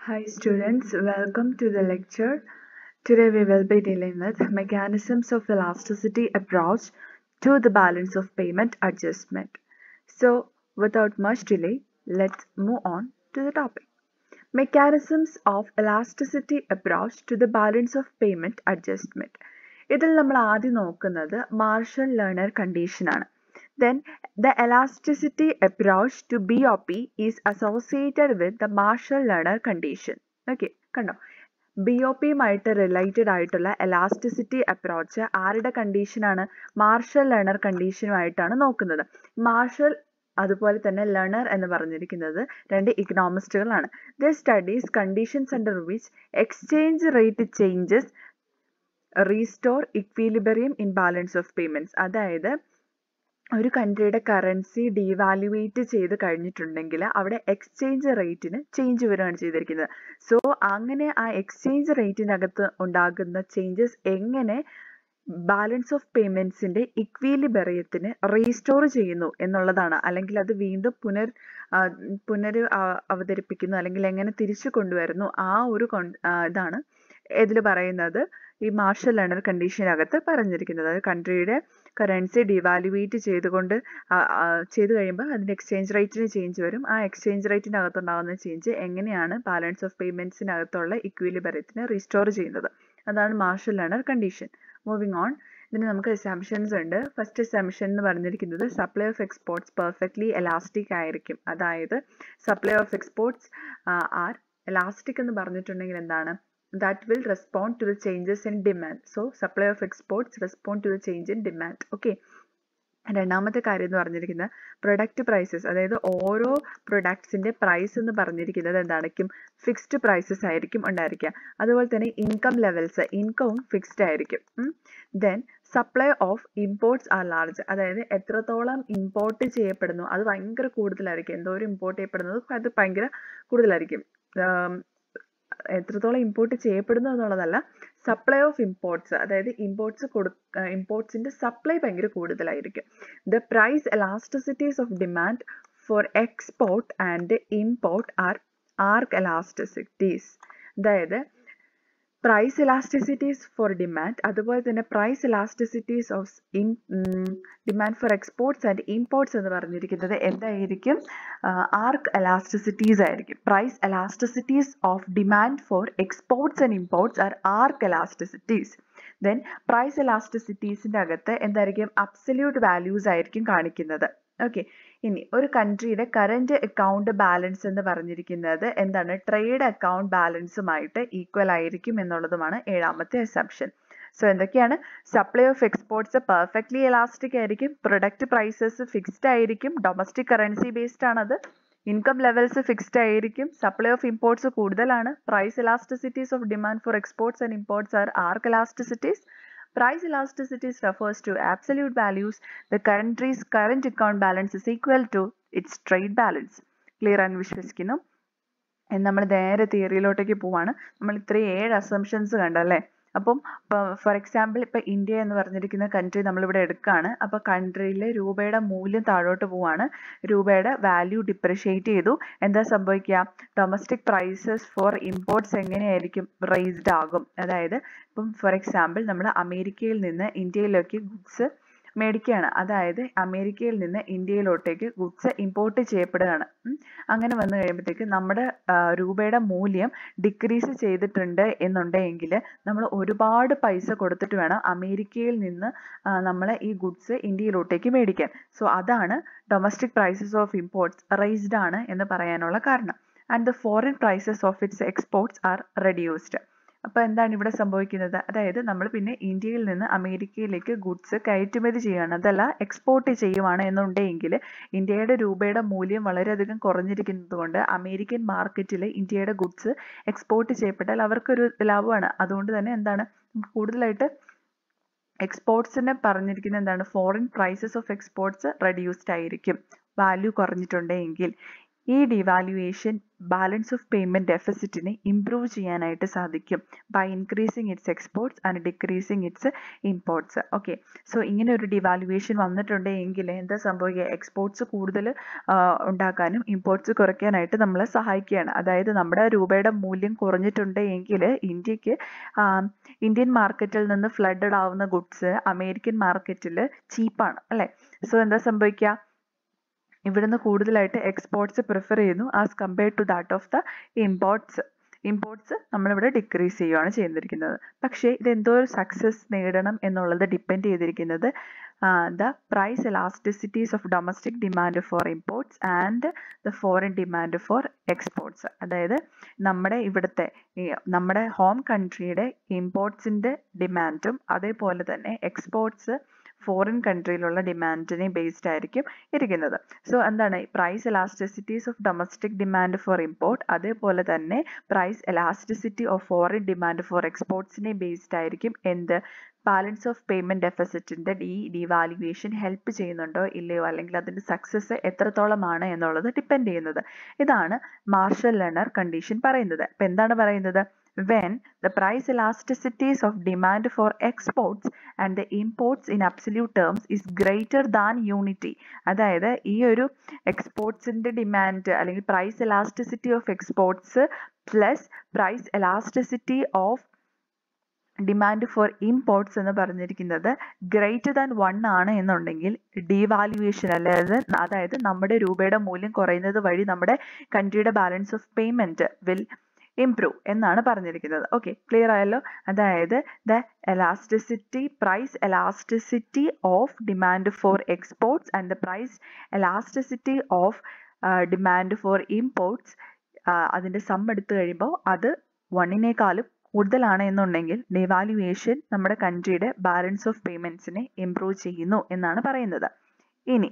Hi students, welcome to the lecture. Today we will be dealing with mechanisms of elasticity approach to the balance of payment adjustment. So without much delay, let's move on to the topic. Mechanisms of elasticity approach to the balance of payment adjustment. ഇതിൽ നമ്മൾ ആദ്യം നോക്കുന്നത് Marshall Lerner condition ആണ് then the elasticity approach to BOP is associated with the Marshall-Lerner condition. Okay, കണ്ടോ B O പിയുമായിട്ട് related ആയിട്ടുള്ള elasticity approach ആരുടെ കണ്ടീഷനാണ് മാർഷൽ ലേണർ കണ്ടീഷനുമായിട്ടാണ് നോക്കുന്നത് മാർഷൽ അതുപോലെ തന്നെ ലേണർ എന്ന് പറഞ്ഞിരിക്കുന്നത് രണ്ട് ഇക്കണോമിസ്റ്റുകളാണ് the studies conditions under which exchange rate changes restore equilibrium in balance of payments അതായത് ഒരു കൺട്രിയുടെ കറൻസി ഡീവാലുവേറ്റ് ചെയ്ത് കഴിഞ്ഞിട്ടുണ്ടെങ്കിൽ അവിടെ എക്സ്ചേഞ്ച് റേറ്റിന് ചേഞ്ച് വരികയാണ് ചെയ്തിരിക്കുന്നത് സോ അങ്ങനെ ആ എക്സ്ചേഞ്ച് റേറ്റിനകത്ത് ഉണ്ടാകുന്ന ചേഞ്ചസ് എങ്ങനെ ബാലൻസ് ഓഫ് പേയ്മെൻറ്റ്സിൻ്റെ ഇക്വിലിബറിയത്തിന് റീസ്റ്റോർ ചെയ്യുന്നു എന്നുള്ളതാണ് അല്ലെങ്കിൽ അത് വീണ്ടും പുനർ പുനർ അവതരിപ്പിക്കുന്നു അല്ലെങ്കിൽ എങ്ങനെ തിരിച്ചു കൊണ്ടുവരുന്നു ആ ഒരു ഇതാണ് ഇതിൽ പറയുന്നത് ഈ മാർഷൽ ലേണർ കണ്ടീഷനകത്ത് പറഞ്ഞിരിക്കുന്നത് അതായത് കൺട്രിയുടെ കറൻസി ഡിവാലുവേറ്റ് ചെയ്തുകൊണ്ട് ചെയ്ത് കഴിയുമ്പോൾ അതിൻ്റെ എക്സ്ചേഞ്ച് റേറ്റിന് ചേഞ്ച് വരും ആ എക്സ്ചേഞ്ച് റേറ്റിനകത്തുണ്ടാകുന്ന ചേഞ്ച് എങ്ങനെയാണ് ബാലൻസ് ഓഫ് പേയ്മെൻറ്റ്സിനകത്തുള്ള ഇക്വിലിബറിയത്തിനെ റീസ്റ്റോർ ചെയ്യുന്നത് അതാണ് Marshall Lerner condition moving on ഇതിന് നമുക്ക് അസംഷൻസ് ഉണ്ട് ഫസ്റ്റ് അസംഷൻ എന്ന് പറഞ്ഞിരിക്കുന്നത് supply of exports perfectly elastic ആയിരിക്കും അതായത് supply of exports are elastic എന്ന് പറഞ്ഞിട്ടുണ്ടെങ്കിൽ എന്താണ് that will respond to the changes in demand. So, supply of exports respond to the change in demand. Okay. രണ്ടാമത്തെ കാര്യം എന്ന് പറഞ്ഞിരിക്കുന്നത് പ്രൊഡക്റ്റ് പ്രൈസസ് അതായത് ഓരോ പ്രൊഡക്ട്സിൻ്റെ പ്രൈസ് എന്ന് പറഞ്ഞിരിക്കുന്നത് എന്തായിരിക്കും ഫിക്സ്ഡ് പ്രൈസസ് ആയിരിക്കും ഉണ്ടായിരിക്കുക അതുപോലെ തന്നെ ഇൻകം ലെവൽസ് ഇൻകവും ഫിക്സ്ഡ് ആയിരിക്കും then supply of imports are large അതായത് എത്രത്തോളം ഇമ്പോർട്ട് ചെയ്യപ്പെടുന്നു അത് ഭയങ്കര കൂടുതലായിരിക്കും എന്തോരം ഇമ്പോർട്ട് ചെയ്യപ്പെടുന്നത് അത് ഭയങ്കര കൂടുതലായിരിക്കും എത്രത്തോളം ഇമ്പോർട്ട് ചെയ്യപ്പെടുന്നു എന്നുള്ളതല്ല സപ്ലൈ ഓഫ് ഇമ്പോർട്ട്സ് അതായത് ഇമ്പോർട്ട്സ് കൊടു ഇമ്പോർട്ട്സിൻ്റെ സപ്ലൈ ഭയങ്കര കൂടുതലായിരിക്കും the price elasticities of demand for export and import are arc elasticities അതായത് പ്രൈസ് എലാസ്റ്റിസിറ്റീസ് ഫോർ ഡിമാൻഡ് അതുപോലെ തന്നെ price elasticities of in demand for exports and imports എന്ന് പറഞ്ഞിരിക്കുന്നത് എന്തായിരിക്കും ആർക്ക് എലാസ്റ്റിസിറ്റീസ് ആയിരിക്കും price elasticities of demand for exports and imports are arc elasticities then price എലാസ്റ്റിസിറ്റീസിൻ്റെ അകത്ത് എന്തായിരിക്കും അബ്സല്യൂട്ട് വാല്യൂസ് ആയിരിക്കും കാണിക്കുന്നത് ഓക്കെ ഇനി ഒരു കൺട്രിയുടെ കറന്റ് അക്കൗണ്ട് ബാലൻസ് എന്ന് പറഞ്ഞിരിക്കുന്നത് എന്താണ് ട്രേഡ് അക്കൗണ്ട് ബാലൻസുമായിട്ട് ഈക്വൽ ആയിരിക്കും എന്നുള്ളതുമാണ് ഏഴാമത്തെ അസംഷൻ സോ എന്തൊക്കെയാണ് supply of exports perfectly elastic ആയിരിക്കും പ്രൊഡക്റ്റ് പ്രൈസസ് ഫിക്സ്ഡ് ആയിരിക്കും ഡൊമസ്റ്റിക് കറൻസി ബേസ്ഡ് ആണത് ഇൻകം ലെവൽസ് ഫിക്സ്ഡ് ആയിരിക്കും സപ്ലൈ ഓഫ് ഇമ്പോർട്ട്സ് കൂടുതലാണ് price elasticities of demand for exports and imports are arc elasticities Price elasticities refers to absolute values. The country's current account balance is equal to its trade balance. Clear ആണെന്ന് വിശ്വസിക്കുന്നു നമ്മൾ നേരെ തിയറിയിലോട്ടേക്ക് പോവാണ് നമ്മൾ ഇത്രയും ഏഴ് assumptions കണ്ടല്ലേ അപ്പം ഫോർ എക്സാമ്പിൾ ഇപ്പം ഇന്ത്യ എന്ന് പറഞ്ഞിരിക്കുന്ന കൺട്രി നമ്മളിവിടെ എടുക്കുകയാണ് അപ്പോൾ കൺട്രിയിലെ രൂപയുടെ മൂല്യം താഴോട്ട് പോവാണ് രൂപയുടെ വാല്യൂ ഡിപ്രിഷിയേറ്റ് ചെയ്തു എന്താ സംഭവിക്കുക ഡൊമസ്റ്റിക് പ്രൈസസ് ഫോർ ഇമ്പോർട്ട്സ് എങ്ങനെയായിരിക്കും റേസ്ഡ് ആകും അതായത് ഇപ്പം ഫോർ എക്സാമ്പിൾ നമ്മൾ അമേരിക്കയിൽ നിന്ന് ഇന്ത്യയിലേക്ക് ഗുഡ്സ് മേടിക്കുകയാണ് അതായത് അമേരിക്കയിൽ നിന്ന് ഇന്ത്യയിലോട്ടേക്ക് ഗുഡ്സ് ഇമ്പോർട്ട് ചെയ്യപ്പെടുകയാണ് അങ്ങനെ വന്നു കഴിയുമ്പോഴത്തേക്ക് നമ്മുടെ രൂപയുടെ മൂല്യം ഡിക്രീസ് ചെയ്തിട്ടുണ്ട് എന്നുണ്ടെങ്കിൽ നമ്മൾ ഒരുപാട് പൈസ കൊടുത്തിട്ട് വേണം അമേരിക്കയിൽ നിന്ന് നമ്മൾ ഈ ഗുഡ്സ് ഇന്ത്യയിലോട്ടേക്ക് മേടിക്കാൻ സോ അതാണ് domestic prices of imports raised ആണ് എന്ന് പറയാനുള്ള കാരണം and the foreign prices of its exports are reduced അപ്പോൾ എന്താണ് ഇവിടെ സംഭവിക്കുന്നത് അതായത് നമ്മൾ പിന്നെ ഇന്ത്യയിൽ നിന്ന് അമേരിക്കയിലേക്ക് ഗുഡ്സ് കയറ്റുമതി ചെയ്യുകയാണ് അതല്ല എക്സ്പോർട്ട് ചെയ്യുവാണ് എന്നുണ്ടെങ്കിൽ ഇന്ത്യയുടെ രൂപയുടെ മൂല്യം വളരെയധികം കുറഞ്ഞിരിക്കുന്നത് കൊണ്ട് അമേരിക്കൻ മാർക്കറ്റിൽ ഇന്ത്യയുടെ ഗുഡ്സ് എക്സ്പോർട്ട് ചെയ്യപ്പെട്ടാൽ അവർക്കൊരു ലാഭമാണ് അതുകൊണ്ട് തന്നെ എന്താണ് കൂടുതലായിട്ട് എക്സ്പോർട്സിനെ പറഞ്ഞിരിക്കുന്നത് എന്താണ് foreign prices of exports reduced ആയിരിക്കും വാല്യൂ കുറഞ്ഞിട്ടുണ്ടെങ്കിൽ ഈ ഡിവാലുവേഷൻ ബാലൻസ് ഓഫ് പേയ്മെൻറ്റ് ഡെഫിസിറ്റിനെ ഇംപ്രൂവ് ചെയ്യാനായിട്ട് സാധിക്കും by increasing its exports and decreasing its imports okay so ഇങ്ങനെ ഒരു ഡിവാലുവേഷൻ വന്നിട്ടുണ്ട് എങ്കിൽ എന്താ സംഭവിക്കുക എക്സ്പോർട്സ് കൂടുതൽ ഉണ്ടാക്കാനും ഇമ്പോർട്ട്സ് കുറയ്ക്കാനായിട്ട് നമ്മളെ സഹായിക്കുകയാണ് അതായത് നമ്മുടെ രൂപയുടെ മൂല്യം കുറഞ്ഞിട്ടുണ്ട് എങ്കിൽ ഇന്ത്യക്ക് ഇന്ത്യൻ മാർക്കറ്റിൽ നിന്ന് ഫ്ലഡഡ് ആവുന്ന ഗുഡ്സ് അമേരിക്കൻ മാർക്കറ്റിൽ ചീപ്പാണ് അല്ലേ സോ എന്താ സംഭവിക്കുക ഇവിടുന്ന് കൂടുതലായിട്ട് എക്സ്പോർട്സ് പ്രിഫർ ചെയ്യുന്നു as compared to that of the imports imports നമ്മളിവിടെ ഡിക്രീസ് ചെയ്യുകയാണ് ചെയ്തിരിക്കുന്നത് പക്ഷേ ഇത് എന്തോ ഒരു സക്സസ് നേടണം എന്നുള്ളത് ഡിപ്പെൻഡ് ചെയ്തിരിക്കുന്നത് the price elasticities of domestic demand for imports and the foreign demand for exports അതായത് നമ്മുടെ ഇവിടുത്തെ നമ്മുടെ ഹോം കൺട്രിയുടെ ഇമ്പോർട്ട്സിൻ്റെ ഡിമാൻഡും അതേപോലെ തന്നെ എക്സ്പോർട്ട്സ് ഫോറിൻ കൺട്രിയിലുള്ള ഡിമാൻഡിനെ ബേസ്ഡ് ആയിരിക്കും ഇരിക്കുന്നത് സോ എന്താണ് price elasticities of domestic demand for import അതേപോലെ തന്നെ price elasticity of foreign demand for എക്സ്പോർട്സിനെ ബേസ്ഡ് ആയിരിക്കും എന്ത് ബാലൻസ് ഓഫ് പേയ്മെന്റ് ഡെഫിസിറ്റിന്റെ ഈ ഡിവാലുവേഷൻ ഹെൽപ്പ് ചെയ്യുന്നുണ്ടോ ഇല്ലയോ അല്ലെങ്കിൽ അതിന്റെ സക്സസ് എത്രത്തോളമാണ് എന്നുള്ളത് ഡിപ്പെൻഡ് ചെയ്യുന്നത് ഇതാണ് മാർഷൽ ലെണർ കണ്ടീഷൻ പറയുന്നത് അപ്പൊ എന്താണ് പറയുന്നത് when the price elasticities of demand for exports and the imports in absolute terms is greater than unity അതായത് ഈ ഒരു എക്സ്പോർട്സിന്റെ ഡിമാൻഡ് അല്ലെങ്കിൽ price elasticity of exports plus price elasticity of demand for imports എന്ന് പറഞ്ഞിരിക്കുന്നത് ഗ്രേറ്റർ ദാൻ വൺ ആണ് എന്നുണ്ടെങ്കിൽ devaluation അതായത് അതായത് നമ്മുടെ രൂപയുടെ മൂല്യം കുറയുന്നത് വഴി നമ്മുടെ കൺട്രിയുടെ balance of payment will improve എന്നാണ് പറഞ്ഞിരിക്കുന്നത് ഓക്കെ ക്ലിയർ ആയല്ലോ അതായത് the elasticity price elasticity of demand for exports and the price elasticity of demand for imports അതിൻ്റെ സം എടുത്തു കഴിയുമ്പോൾ അത് വണ്ണിനേക്കാളും കൂടുതലാണ് എന്നുണ്ടെങ്കിൽ ഡിവാലുവേഷൻ നമ്മുടെ കൺട്രിയുടെ ബാലൻസ് ഓഫ് പേയ്മെന്റ്സിനെ ഇംപ്രൂവ് ചെയ്യുന്നു എന്നാണ് പറയുന്നത് ഇനി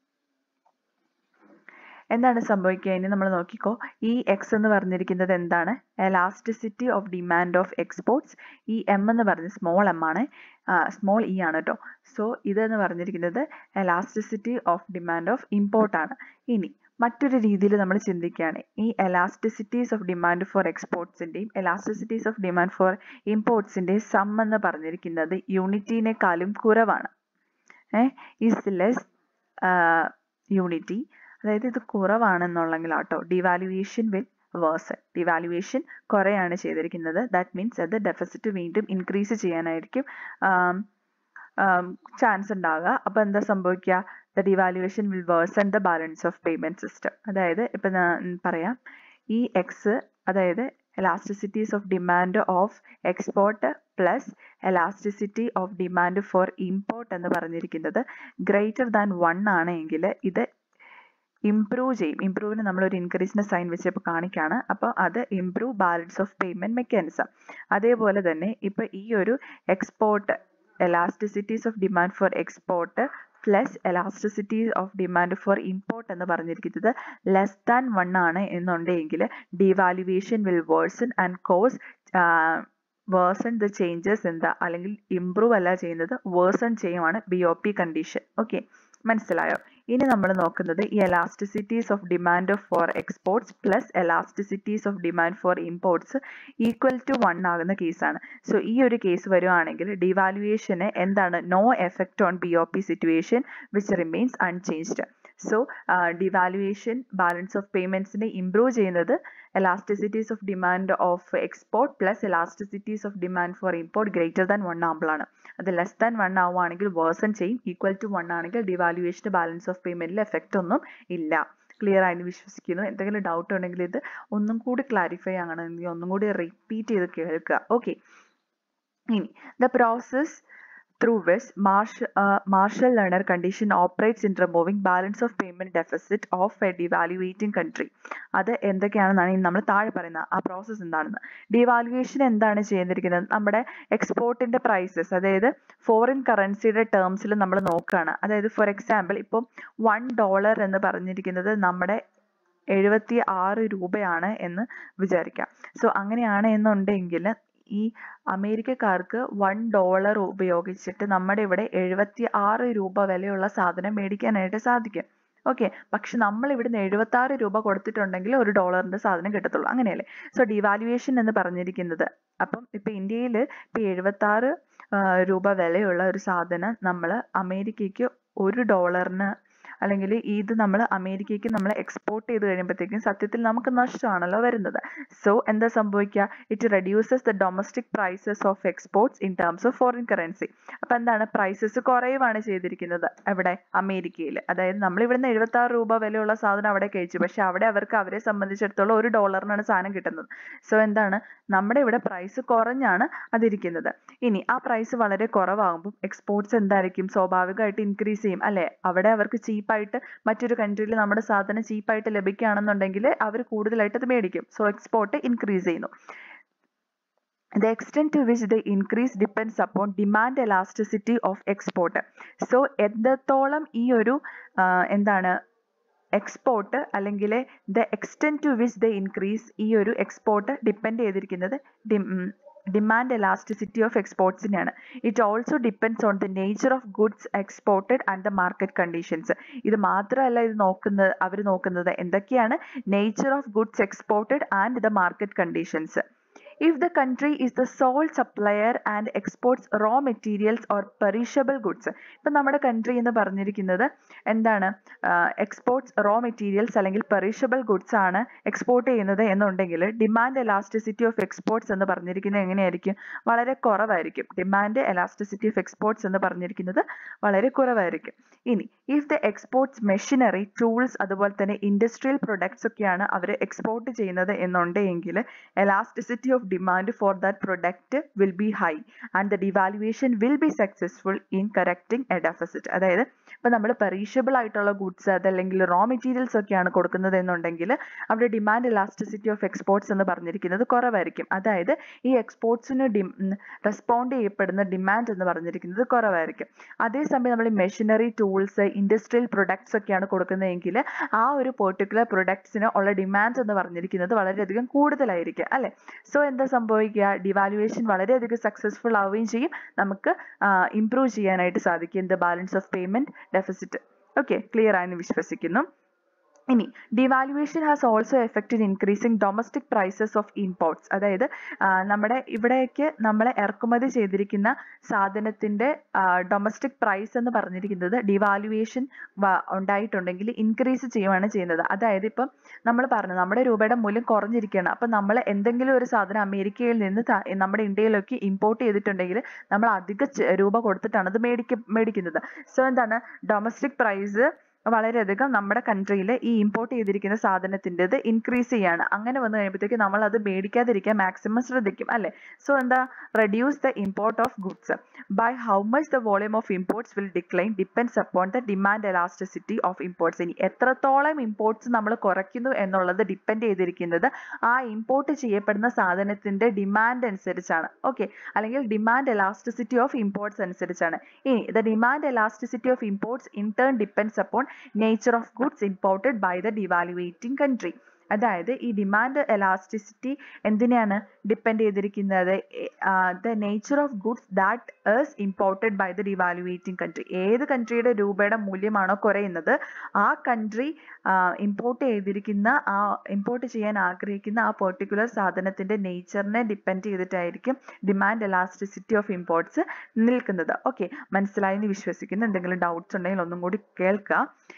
എന്താണ് സംഭവിക്കുക ഇനി നമ്മൾ നോക്കിക്കോ ഈ എക്സ് എന്ന് പറഞ്ഞിരിക്കുന്നത് എന്താണ് elasticity of demand of exports ഈ എം എന്ന് പറഞ്ഞ സ്മോൾ എം ആണ് സ്മോൾ ഇ ആണ് കേട്ടോ സോ ഇതെന്ന് പറഞ്ഞിരിക്കുന്നത് elasticity of demand of import ആണ് ഇനി മറ്റൊരു രീതിയിൽ നമ്മൾ ചിന്തിക്കുകയാണ് ഈ എലാസ്റ്റിസിറ്റീസ് ഓഫ് ഡിമാൻഡ് ഫോർ എക്സ്പോർട്സിൻ്റെയും എലാസ്റ്റിസിറ്റീസ് ഓഫ് ഡിമാൻഡ് ഫോർ ഇമ്പോർട്സിൻ്റെയും സം എന്ന് പറഞ്ഞിരിക്കുന്നത് യൂണിറ്റിനേക്കാളും കുറവാണ് ഏഹ് ഈസ് ലെസ് യൂണിറ്റി അതായത് ഇത് കുറവാണെന്നുള്ളെങ്കിൽ ആട്ടോ ഡിവാലുവേഷൻ വിൽ വേഴ്സൺ ഡിവാലുവേഷൻ കുറയാണ് ചെയ്തിരിക്കുന്നത് ദാറ്റ് മീൻസ് അത് ഡെഫിസിറ്റ് വീണ്ടും ഇൻക്രീസ് ചെയ്യാനായിരിക്കും ചാൻസ് ഉണ്ടാവുക അപ്പോൾ എന്താ സംഭവിക്കുക the devaluation will worsen the balance of payment system അതായത് ഇപ്പം ഞാൻ പറയാം ഈ എക്സ് അതായത് elasticities of demand of export plus elasticity of demand for import എന്ന് പറഞ്ഞിരിക്കുന്നത് ഗ്രേറ്റർ ദാൻ വൺ ആണ് എങ്കിൽ ഇത് ഇംപ്രൂവ് ചെയ്യും ഇംപ്രൂവിന് നമ്മൾ ഒരു ഇൻക്രീസിന്റെ സൈൻ വെച്ച് ഇപ്പോൾ കാണിക്കുകയാണ് അപ്പോൾ അത് improve balance of payment mechanism അതേപോലെ തന്നെ ഇപ്പോൾ ഈ ഒരു export elasticities of demand for export plus elasticity of demand for import എന്ന് പറഞ്ഞിരിക്കുന്നത് ലെസ് ദാൻ വൺ ആണ് എന്നുണ്ടെങ്കിൽ devaluation will worsen and cause worsen the changes എന്താ അല്ലെങ്കിൽ ഇംപ്രൂവ് അല്ല ചെയ്യുന്നത് വേഴ്സൺ ചെയ്യുവാണ് B O P condition okay മനസ്സിലായോ ഇനി നമ്മൾ നോക്കുന്നത് ഈ elasticities of demand for exports plus elasticities of demand for imports equal to one ആകുന്ന കേസാണ് സോ ഈ ഒരു കേസ് വരുവാണെങ്കിൽ ഡിവാലുവേഷന് എന്താണ് no effect on B O P situation which remains unchanged so devaluation balance of പേയ്മെന്റ്സിനെ ഇംപ്രൂവ് ചെയ്യുന്നത് elasticities of demand of export plus elasticities of demand for import greater than one ആകുമ്പോഴാണ് അത് less than one ആവുകയാണെങ്കിൽ worsen ചെയ്യും equal to one ആണെങ്കിൽ ഡിവാലുവേഷൻ്റെ balance of പേയ്മെന്റിൽ effect ഒന്നും ഇല്ല ക്ലിയർ ആയെന്ന് വിശ്വസിക്കുന്നു എന്തെങ്കിലും ഡൗട്ട് ഉണ്ടെങ്കിൽ ഇത് ഒന്നും കൂടി ക്ലാരിഫൈ ആകണമെങ്കിൽ ഒന്നും കൂടി റിപ്പീറ്റ് ചെയ്ത് കേൾക്കുക ഓക്കെ ഇനി the process through which Marsh, uh, Marshall Lerner condition operates in removing balance of payment deficit of a devaluating country. അത് എന്തൊക്കെയാണെന്നാണ് ഇനി നമ്മൾ താഴെ പറയുന്നത് ആ പ്രോസസ്സ് എന്താണെന്ന് ഡിവാലുവേഷൻ എന്താണ് ചെയ്തിരിക്കുന്നത് നമ്മുടെ എക്സ്പോർട്ടിന്റെ പ്രൈസസ് അതായത് ഫോറിൻ കറൻസിയുടെ ടേംസിൽ നമ്മൾ നോക്കുകയാണ് അതായത് ഫോർ എക്സാമ്പിൾ ഇപ്പം വൺ ഡോളർ എന്ന് പറഞ്ഞിരിക്കുന്നത് നമ്മുടെ എഴുപത്തി ആറ് രൂപയാണ് എന്ന് വിചാരിക്കാം സോ അങ്ങനെയാണ് എന്നുണ്ടെങ്കിൽ ഈ അമേരിക്കക്കാർക്ക് വൺ ഡോളർ ഉപയോഗിച്ചിട്ട് നമ്മുടെ ഇവിടെ എഴുപത്തി ആറ് രൂപ വിലയുള്ള സാധനം മേടിക്കാനായിട്ട് സാധിക്കും ഓക്കെ പക്ഷെ നമ്മൾ ഇവിടുന്ന് എഴുപത്തി ആറ് രൂപ കൊടുത്തിട്ടുണ്ടെങ്കിൽ ഒരു ഡോളറിന്റെ സാധനം കിട്ടത്തുള്ളൂ അങ്ങനെയല്ലേ സോ ഡിവാലുവേഷൻ എന്ന് പറഞ്ഞിരിക്കുന്നത് അപ്പം ഇപ്പൊ ഇന്ത്യയിൽ ഇപ്പൊ എഴുപത്തി ആറ് രൂപ വിലയുള്ള ഒരു സാധനം നമ്മൾ അമേരിക്കയ്ക്ക് ഒരു ഡോളറിന് അല്ലെങ്കിൽ ഇത് നമ്മൾ അമേരിക്കയ്ക്ക് നമ്മൾ എക്സ്പോർട്ട് ചെയ്ത് കഴിയുമ്പോഴത്തേക്കും സത്യത്തിൽ നമുക്ക് നഷ്ടമാണല്ലോ വരുന്നത് സോ എന്താ സംഭവിക്കുക it reduces the domestic prices of exports in terms of foreign currency അപ്പം എന്താണ് പ്രൈസസ് കുറയുവാണ് ചെയ്തിരിക്കുന്നത് എവിടെ അമേരിക്കയിൽ അതായത് നമ്മൾ ഇവിടുന്ന് എഴുപത്തി ആറ് രൂപ വിലയുള്ള സാധനം അവിടെ കഴിച്ചു പക്ഷെ അവിടെ അവർക്ക് അവരെ സംബന്ധിച്ചിടത്തോളം ഒരു ഡോളറിനാണ് സാധനം കിട്ടുന്നത് സോ എന്താണ് നമ്മുടെ ഇവിടെ പ്രൈസ് കുറഞ്ഞാണ് അതിരിക്കുന്നത് ഇനി ആ പ്രൈസ് വളരെ കുറവാകുമ്പോൾ എക്സ്പോർട്സ് എന്തായിരിക്കും സ്വാഭാവികമായിട്ട് ഇൻക്രീസ് ചെയ്യും അല്ലെ അവിടെ അവർക്ക് ചീപ്പായിട്ട് മറ്റൊരു കൺട്രിയിൽ നമ്മുടെ സാധനം ചീപ്പായിട്ട് ലഭിക്കുകയാണെന്നുണ്ടെങ്കിൽ അവർ കൂടുതലായിട്ട് അത് മേടിക്കും സോ എക്സ്പോർട്ട് ഇൻക്രീസ് ചെയ്യുന്നു The extent to which they increase depends upon demand elasticity of export. So എത്രത്തോളം ഈ ഒരു എന്താണ് എക്സ്പോർട്ട് അല്ലെങ്കിൽ the extent to which the increase ഈ ഒരു എക്സ്പോർട്ട് ഡിപ്പെൻഡ് ചെയ്തിരിക്കുന്നത് ഡിമാൻഡ് എലാസ്റ്റിസിറ്റി ഓഫ് എക്സ്പോർട്സിനെയാണ് it also depends on the nature of goods exported and the market conditions ഇത് മാത്രമല്ല ഇത് നോക്കുന്നത് അവർ നോക്കുന്നത് എന്തൊക്കെയാണ് nature of goods exported and the market conditions if the country is the sole supplier and exports raw materials or perishable goods ഇപ്പം നമ്മുടെ country എന്ന് പറഞ്ഞിരിക്കുന്നത് എന്താണ് എക്സ്പോർട്സ് റോ മെറ്റീരിയൽസ് അല്ലെങ്കിൽ പെറിഷബിൾ ഗുഡ്സ് ആണ് എക്സ്പോർട്ട് ചെയ്യുന്നത് എന്നുണ്ടെങ്കിൽ ഡിമാൻഡ് എലാസ്റ്റിസിറ്റി ഓഫ് എക്സ്പോർട്സ് എന്ന് പറഞ്ഞിരിക്കുന്നത് എങ്ങനെയായിരിക്കും വളരെ കുറവായിരിക്കും ഡിമാൻഡ് എലാസ്റ്റിസിറ്റി ഓഫ് എക്സ്പോർട്സ് എന്ന് പറഞ്ഞിരിക്കുന്നത് വളരെ കുറവായിരിക്കും ഇനി if the exports machinery tools അതുപോലെ തന്നെ ഇൻഡസ്ട്രിയൽ പ്രൊഡക്ട്സ് ഒക്കെയാണ് അവർ എക്സ്പോർട്ട് ചെയ്യുന്നത് എന്നുണ്ടെങ്കിൽ elasticity of demand for that product will be high and the devaluation will be successful in correcting a deficit അതായത് ഇപ്പം നമ്മൾ പെറീഷബിൾ ആയിട്ടുള്ള ഗുഡ്സ് അതല്ലെങ്കിൽ റോ മെറ്റീരിയൽസ് ഒക്കെയാണ് കൊടുക്കുന്നത് എന്നുണ്ടെങ്കിൽ അവിടെ ഡിമാൻഡ് ഇലാസ്റ്റിസിറ്റി ഓഫ് എക്സ്പോർട്സ് എന്ന് പറഞ്ഞിരിക്കുന്നത് കുറവായിരിക്കും അതായത് ഈ എക്സ്പോർട്സിന് ഡി റെസ്പോണ്ട് ചെയ്യപ്പെടുന്ന ഡിമാൻഡ് എന്ന് പറഞ്ഞിരിക്കുന്നത് കുറവായിരിക്കും അതേസമയം നമ്മൾ മെഷീനറി ടൂൾസ് ഇൻഡസ്ട്രിയൽ പ്രൊഡക്ട്സ് ഒക്കെയാണ് കൊടുക്കുന്നതെങ്കിൽ ആ ഒരു പെർട്ടിക്കുലർ പ്രൊഡക്ട്സിന് ഉള്ള ഡിമാൻഡ് എന്ന് പറഞ്ഞിരിക്കുന്നത് വളരെയധികം കൂടുതലായിരിക്കും അല്ലെ സോ എന്താ സംഭവിക്കുക ഡിവാലുവേഷൻ വളരെയധികം സക്സസ്ഫുൾ ആവുകയും ചെയ്യും നമുക്ക് ഇംപ്രൂവ് ചെയ്യാനായിട്ട് സാധിക്കും the balance of payment deficit okay clear ആയെന്ന് വിശ്വസിക്കുന്നു ഇനി devaluation has also effected increasing domestic prices of imports അതായത് നമ്മുടെ ഇവിടേക്ക് നമ്മൾ ഇറക്കുമതി ചെയ്തിരിക്കുന്ന സാധനത്തിന്റെ ഡൊമസ്റ്റിക് പ്രൈസ് എന്ന് പറഞ്ഞിരിക്കുന്നത് ഡിവാലുവേഷൻ ഉണ്ടായിട്ടുണ്ടെങ്കിൽ ഇൻക്രീസ് ചെയ്യുകയാണ് ചെയ്യുന്നത് അതായത് ഇപ്പം നമ്മൾ പറഞ്ഞു നമ്മുടെ രൂപയുടെ മൂല്യം കുറഞ്ഞിരിക്കുകയാണ് അപ്പം നമ്മൾ എന്തെങ്കിലും ഒരു സാധനം അമേരിക്കയിൽ നിന്ന് നമ്മുടെ ഇന്ത്യയിലേക്ക് ഇമ്പോർട്ട് ചെയ്തിട്ടുണ്ടെങ്കിൽ നമ്മൾ അധിക രൂപ കൊടുത്തിട്ടാണ് അത് മേടിക്ക മേടിക്കുന്നത് സോ എന്താണ് ഡൊമസ്റ്റിക് പ്രൈസ് വളരെയധികം നമ്മുടെ കൺട്രിയിൽ ഈ ഇമ്പോർട്ട് ചെയ്തിരിക്കുന്ന സാധനത്തിൻ്റെത് ഇൻക്രീസ് ചെയ്യാണ് അങ്ങനെ വന്നു കഴിയുമ്പോഴത്തേക്ക് നമ്മൾ അത് മേടിക്കാതിരിക്കാൻ മാക്സിമം ശ്രദ്ധിക്കും അല്ലേ സോ എന്താ reduce the import of goods by how much the volume of imports will decline depends upon the demand elasticity of imports ഇനി എത്രത്തോളം ഇമ്പോർട്ട്സ് നമ്മൾ കുറയ്ക്കുന്നു എന്നുള്ളത് ഡിപ്പെൻഡ് ചെയ്തിരിക്കുന്നത് ആ ഇമ്പോർട്ട് ചെയ്യപ്പെടുന്ന സാധനത്തിന്റെ ഡിമാൻഡ് അനുസരിച്ചാണ് ഓക്കെ അല്ലെങ്കിൽ ഡിമാൻഡ് എലാസ്റ്റിസിറ്റി ഓഫ് ഇമ്പോർട്ട്സ് അനുസരിച്ചാണ് ഇനി the demand elasticity of imports in turn depends upon nature of goods imported by the devaluating country അതായത് ഈ ഡിമാൻഡ് എലാസ്റ്റിസിറ്റി എന്തിനെയാണ് ഡിപ്പെൻഡ് ചെയ്തിരിക്കുന്നത് the nature of goods that is imported by the devaluating country ഏത് കൺട്രിയുടെ രൂപയുടെ മൂല്യമാണോ കുറയുന്നത് ആ country import ചെയ്തിരിക്കുന്ന ആ ഇമ്പോർട്ട് ചെയ്യാൻ ആഗ്രഹിക്കുന്ന ആ പെർട്ടിക്കുലർ സാധനത്തിന്റെ നേച്ചറിനെ ഡിപ്പെൻഡ് ചെയ്തിട്ടായിരിക്കും ഡിമാൻഡ് എലാസ്റ്റിസിറ്റി ഓഫ് ഇമ്പോർട്ട്സ് നിൽക്കുന്നത് ഓക്കെ മനസ്സിലായി എന്ന് വിശ്വസിക്കുന്നു എന്തെങ്കിലും ഡൗട്ട്സ് ഉണ്ടെങ്കിൽ ഒന്നും കൂടി കേൾക്കുക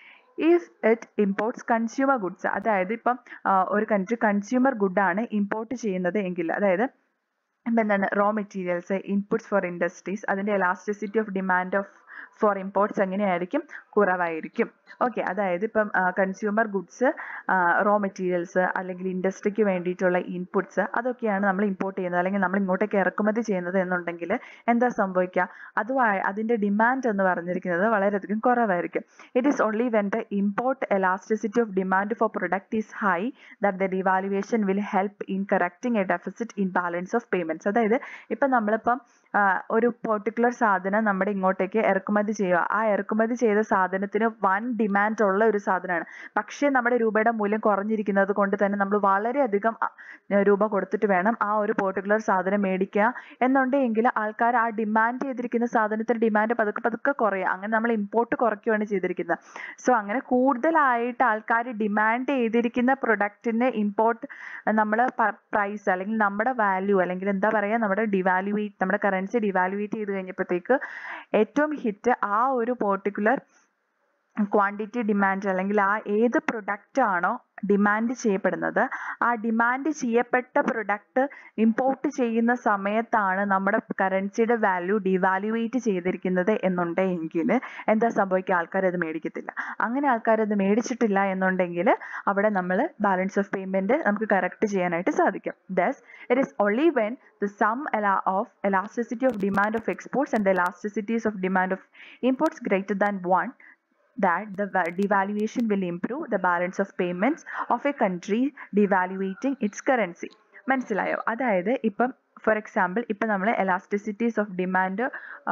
if it imports consumer goods അതായത് ഇപ്പം ഒരു കൺട്രി കൺസ്യൂമർ ഗുഡാണ് ഇമ്പോർട്ട് ചെയ്യുന്നത് എങ്കിൽ അതായത് ഇപ്പം എന്താണ് raw materials inputs for industries അതിൻ്റെ elasticity of demand of for imports എങ്ങനെയായിരിക്കും കുറവായിരിക്കും ഓക്കെ അതായത് ഇപ്പം കൺസ്യൂമർ ഗുഡ്സ് റോ മെറ്റീരിയൽസ് അല്ലെങ്കിൽ ഇൻഡസ്ട്രിക്ക് വേണ്ടിയിട്ടുള്ള ഇൻപുട്സ് അതൊക്കെയാണ് നമ്മൾ ഇമ്പോർട്ട് ചെയ്യുന്നത് അല്ലെങ്കിൽ നമ്മൾ ഇങ്ങോട്ടേക്ക് ഇറക്കുമതി ചെയ്യുന്നത് എന്നുണ്ടെങ്കിൽ എന്താ സംഭവിക്കുക അതുമായി അതിൻ്റെ ഡിമാൻഡ് എന്ന് പറഞ്ഞിരിക്കുന്നത് വളരെയധികം കുറവായിരിക്കും it is only when the import elasticity of demand for product is high that the devaluation will help in correcting a deficit in balance of payments അതായത് ഇപ്പം നമ്മളിപ്പം ഒരു പെർട്ടിക്കുലർ സാധനം നമ്മുടെ ഇങ്ങോട്ടേക്ക് ഇറക്കുമതി ചെയ്യുക ആ ഇറക്കുമതി ചെയ്ത സാധനത്തിന് വൻ ഡിമാൻഡ് ഉള്ള ഒരു സാധനമാണ് പക്ഷേ നമ്മുടെ രൂപയുടെ മൂല്യം കുറഞ്ഞിരിക്കുന്നത് കൊണ്ട് തന്നെ നമ്മൾ വളരെയധികം രൂപ കൊടുത്തിട്ട് വേണം ആ ഒരു പെർട്ടിക്കുലർ സാധനം മേടിക്കുക എന്നുണ്ടെങ്കിൽ ആൾക്കാർ ആ ഡിമാൻഡ് ചെയ്തിരിക്കുന്ന സാധനത്തിന് ഡിമാൻഡ് പതുക്കെ പതുക്കെ കുറയുക അങ്ങനെ നമ്മൾ ഇമ്പോർട്ട് കുറയ്ക്കുകയാണ് ചെയ്തിരിക്കുന്നത് സോ അങ്ങനെ കൂടുതലായിട്ട് ആൾക്കാർ ഡിമാൻഡ് ചെയ്തിരിക്കുന്ന പ്രൊഡക്റ്റിന് ഇമ്പോർട്ട് നമ്മൾ പ്രൈസ് അല്ലെങ്കിൽ നമ്മുടെ വാല്യൂ അല്ലെങ്കിൽ എന്താ പറയുക നമ്മുടെ ഡിവാലുവേറ്റ് നമ്മുടെ കറൻസി ഡിവാലുവേറ്റ് ചെയ്ത് കഴിഞ്ഞപ്പോഴത്തേക്ക് ഏറ്റവും ഹിറ്റ് ആ ഒരു പെർട്ടിക്കുലർ ക്വാണ്ടിറ്റി ഡിമാൻഡ് അല്ലെങ്കിൽ ആ ഏത് പ്രൊഡക്റ്റ് ആണോ ഡിമാൻഡ് ചെയ്യപ്പെടുന്നത് ആ ഡിമാൻഡ് ചെയ്യപ്പെട്ട പ്രൊഡക്റ്റ് ഇമ്പോർട്ട് ചെയ്യുന്ന സമയത്താണ് നമ്മുടെ കറൻസിയുടെ വാല്യൂ ഡിവാലുവേറ്റ് ചെയ്തിരിക്കുന്നത് എന്നുണ്ടെങ്കിൽ എന്താ സംഭവിക്കുക ആൾക്കാർ അത് മേടിക്കത്തില്ല അങ്ങനെ ആൾക്കാർ അത് മേടിച്ചിട്ടില്ല എന്നുണ്ടെങ്കിൽ അവിടെ നമ്മൾ ബാലൻസ് ഓഫ് പേയ്മെന്റ് നമുക്ക് കറക്റ്റ് ചെയ്യാനായിട്ട് സാധിക്കും thus it is only when the sum of elasticity of demand of exports and the elasticities of demand of imports greater than 1 that the devaluation will improve the balance of payments of a country devaluating its currency മനസ്സിലായോ അതായത് ഇപ്പം four example ഇപ്പം നമ്മൾ elasticities of demand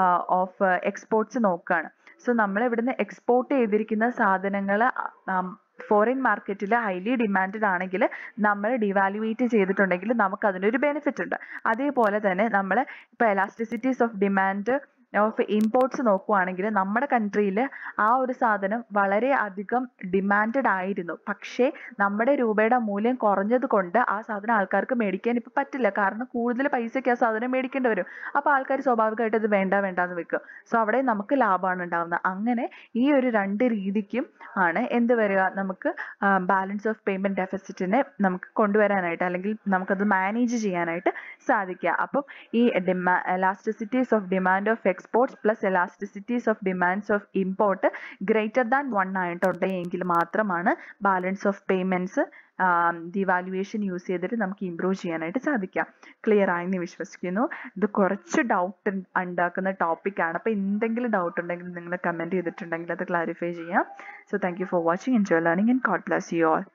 of exports നോക്കുകയാണ് so നമ്മൾ ഇവിടുന്ന് export ചെയ്തിരിക്കുന്ന സാധനങ്ങൾ ഫോറിൻ മാർക്കറ്റിൽ ഹൈലി ഡിമാൻഡഡ് ആണെങ്കിൽ നമ്മൾ ഡിവാലുവേറ്റ് ചെയ്തിട്ടുണ്ടെങ്കിൽ നമുക്ക് അതിനൊരു ബെനിഫിറ്റ് ഉണ്ട് അതേപോലെ തന്നെ നമ്മൾ ഇപ്പോൾ elasticities of demand of imports നോക്കുവാണെങ്കിൽ നമ്മുടെ കൺട്രിയിൽ ആ ഒരു സാധനം വളരെ അധികം ഡിമാൻഡഡ് ആയിരുന്നു പക്ഷേ നമ്മുടെ രൂപയുടെ മൂല്യം കുറഞ്ഞത് കൊണ്ട് ആ സാധനം ആൾക്കാർക്ക് മേടിക്കാൻ ഇപ്പം പറ്റില്ല കാരണം കൂടുതൽ പൈസയ്ക്ക് ആ സാധനം മേടിക്കേണ്ടി വരും അപ്പോൾ ആൾക്കാർ സ്വാഭാവികമായിട്ട് ഇത് വേണ്ട വേണ്ട എന്ന് വെക്കും സോ അവിടെ നമുക്ക് ലാഭമാണ് ഉണ്ടാവുന്നത് അങ്ങനെ ഈ ഒരു രണ്ട് രീതിക്കും ആണ് എന്ത് വരിക നമുക്ക് ബാലൻസ് ഓഫ് പേയ്മെന്റ് ഡെഫിസിറ്റിനെ നമുക്ക് കൊണ്ടുവരാനായിട്ട് അല്ലെങ്കിൽ നമുക്കത് മാനേജ് ചെയ്യാനായിട്ട് സാധിക്കുക അപ്പം ഈ demand elasticities of demand of exports plus elasticities of demands of import greater than one ആയിട്ടുണ്ടെങ്കിൽ മാത്രമാണ് balance of payments devaluation use ചെയ്തിട്ട് നമുക്ക് ഇമ്പ്രൂവ് ചെയ്യാനായിട്ട് സാധിക്കാം ക്ലിയർ ആയെന്ന് വിശ്വസിക്കുന്നു ഇത് കുറച്ച് ഡൗട്ട് ഉണ്ടാക്കുന്ന ടോപ്പിക്കാണ് അപ്പോൾ എന്തെങ്കിലും ഡൗട്ട് ഉണ്ടെങ്കിൽ നിങ്ങൾ കമൻറ്റ് ചെയ്തിട്ടുണ്ടെങ്കിൽ അത് ക്ലാരിഫൈ ചെയ്യാം so thank you for watching enjoy learning and God bless you all